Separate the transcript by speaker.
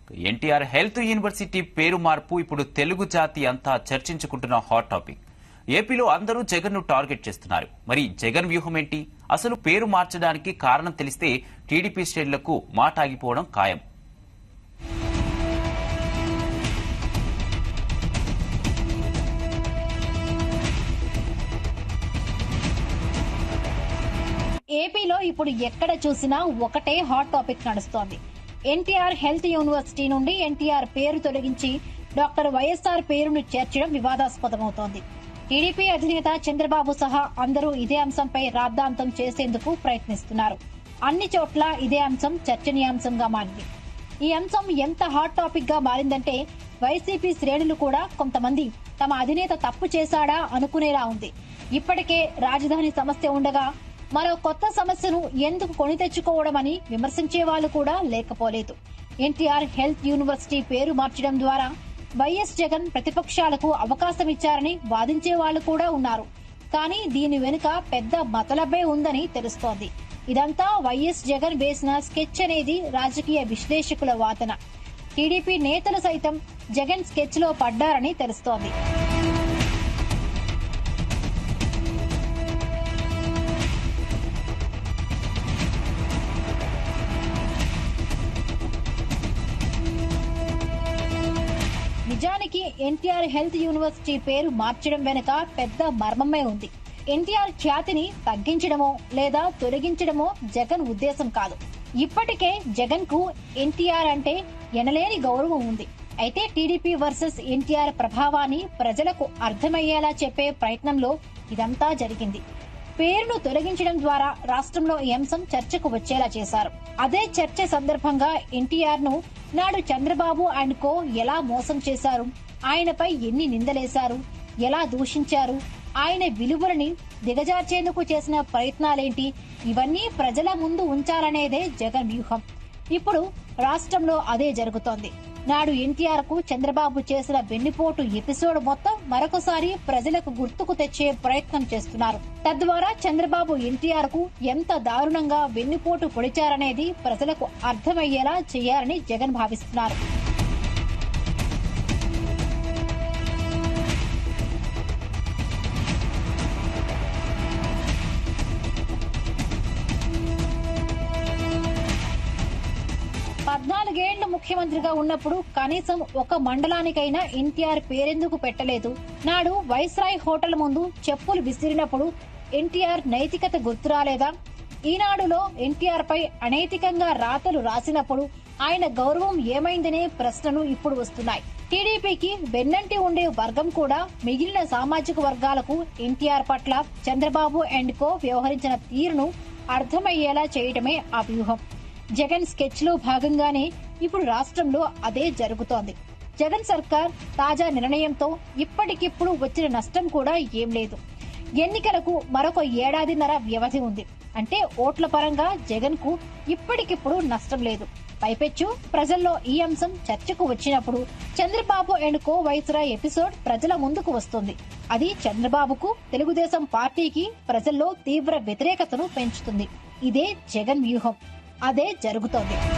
Speaker 1: NTR health university పేరు మార్పు ఇప్పుడు తెలుగు జాతి అంతా చర్చించుకుంటున్న హాట్ టాపిక్ ఏపీలో అందరూ జగన్ ను టార్గెట్ చేస్తున్నారు మరి జగన్ వ్యూహం ఏంటి అసలు పేరు మార్చడానికి కారణం తెలిస్తే టీడీపీ శ్రేణులకు మాట ఆగిపోవడం ఖాయం
Speaker 2: ఏపీలో ఇప్పుడు ఎక్కడ చూసినా ఒకటే హాట్ టాపిక్ నడుస్తోంది ఎన్టీఆర్ హెల్త్ యూనివర్సిటీ నుండి ఎన్టీఆర్ పేరు తొలగించి డాక్టర్ వైఎస్ఆర్ పేరును చేర్చడం వివాదాస్పదమవుతోంది టీడీపీ అధినేత చంద్రబాబు సహా అందరూ ఇదే అంశంపై రాద్ధాంతం చేసేందుకు ప్రయత్నిస్తున్నారు అన్ని చోట్ల ఇదే అంశం చర్చనీయాంశంగా మారింది ఈ అంశం ఎంత హాట్ టాపిక్ గా మారిందంటే వైసీపీ శ్రేణులు కూడా కొంతమంది తమ అధినేత తప్పు చేశాడా అనుకునేలా ఉంది ఇప్పటికే రాజధాని సమస్య ఉండగా మరో కొత్త సమస్యను ఎందుకు కొని తెచ్చుకోవడమని విమర్శించే వాళ్ళు కూడా లేకపోలేదు ఎన్టీఆర్ హెల్త్ యూనివర్సిటీ పేరు మార్చడం ద్వారా వైఎస్ జగన్ ప్రతిపక్షాలకు అవకాశం ఇచ్చారని వాదించే వాళ్ళు కూడా ఉన్నారు కానీ దీని వెనుక పెద్ద మతలబే ఉందని తెలుస్తోంది ఇదంతా వైఎస్ జగన్ వేసిన స్కెచ్ అనేది రాజకీయ విశ్లేషకుల వాదన టీడీపీ నేతలు సైతం జగన్ స్కెచ్ లో పడ్డారని తెలుస్తోంది నిజానికి ఎన్టీఆర్ హెల్త్ యూనివర్సిటీ పేరు మార్చడం వెనుక పెద్ద మర్మమే ఉంది ఎన్టీఆర్ ఖ్యాతిని తగ్గించడమో లేదా తొలగించడమో జగన్ ఉద్దేశం కాదు ఇప్పటికే జగన్ కు ఎన్టీఆర్ అంటే ఎనలేని గౌరవం ఉంది అయితే టీడీపీ వర్సెస్ ఎన్టీఆర్ ప్రభావాన్ని ప్రజలకు అర్థమయ్యేలా చెప్పే ప్రయత్నంలో ఇదంతా జరిగింది పేరును తొలగించడం ద్వారా రాష్ట్రంలో ఈ అంశం చర్చకు వచ్చేలా చేశారు అదే చర్చ సందర్భంగా ఎన్టీఆర్ ను నాడు చంద్రబాబు అండ్ కో ఎలా మోసం చేశారు ఆయనపై ఎన్ని నిందలేశారు ఎలా దూషించారు ఆయన విలువలని దిగజార్చేందుకు చేసిన ప్రయత్నాలేంటి ఇవన్నీ ప్రజల ముందు ఉంచాలనేదే జగన్ వ్యూహం ఇప్పుడు రాష్ట్రంలో అదే జరుగుతోంది నాడు ఎన్టీఆర్ కు చంద్రబాబు చేసిన వెన్నుపోటు ఎపిసోడ్ మొత్తం మరొకసారి ప్రజలకు గుర్తుకు తెచ్చే ప్రయత్నం చేస్తున్నారు తద్వారా చంద్రబాబు ఎన్టీఆర్ కు ఎంత దారుణంగా వెన్నుపోటు పొడిచారనేది ప్రజలకు అర్థమయ్యేలా చేయాలని జగన్ భావిస్తున్నారు పద్నాలుగేళ్లు ముఖ్యమంత్రిగా ఉన్నప్పుడు కనీసం ఒక మండలానికైనా ఎన్టీఆర్ పేరెందుకు పెట్టలేదు నాడు వైస్రాయ్ హోటల్ ముందు చెప్పులు విసిరినప్పుడు ఎన్టీఆర్ నైతికత గుర్తురాలేదా ఈనాడులో ఎన్టీఆర్ పై అనైతికంగా రాతలు రాసినప్పుడు ఆయన గౌరవం ఏమైందనే ప్రశ్నలు ఇప్పుడు వస్తున్నాయి టీడీపీకి వెన్నంటి ఉండే వర్గం కూడా మిగిలిన సామాజిక వర్గాలకు ఎన్టీఆర్ పట్ల చంద్రబాబు అండ్ కో వ్యవహరించిన తీరును అర్థమయ్యేలా చేయడమే ఆ వ్యూహం జగన్ స్కెచ్ లో భాగంగానే ఇప్పుడు రాష్ట్రంలో అదే జరుగుతోంది జగన్ సర్కార్ తాజా నిర్ణయంతో ఇప్పటికిప్పుడు వచ్చిన నష్టం కూడా ఏం లేదు ఎన్నికలకు మరొక ఏడాదిన్నర వ్యవధి ఉంది అంటే ఓట్ల పరంగా జగన్ కు ఇప్పటికిప్పుడు నష్టం లేదు పైపెచ్చు ప్రజల్లో ఈ అంశం చర్చకు వచ్చినప్పుడు చంద్రబాబు అండ్ కో వైస్రా ఎపిసోడ్ ప్రజల ముందుకు వస్తుంది అది చంద్రబాబుకు తెలుగుదేశం పార్టీకి ప్రజల్లో తీవ్ర వ్యతిరేకతను పెంచుతుంది ఇదే జగన్ వ్యూహం అదే జరుగుతోంది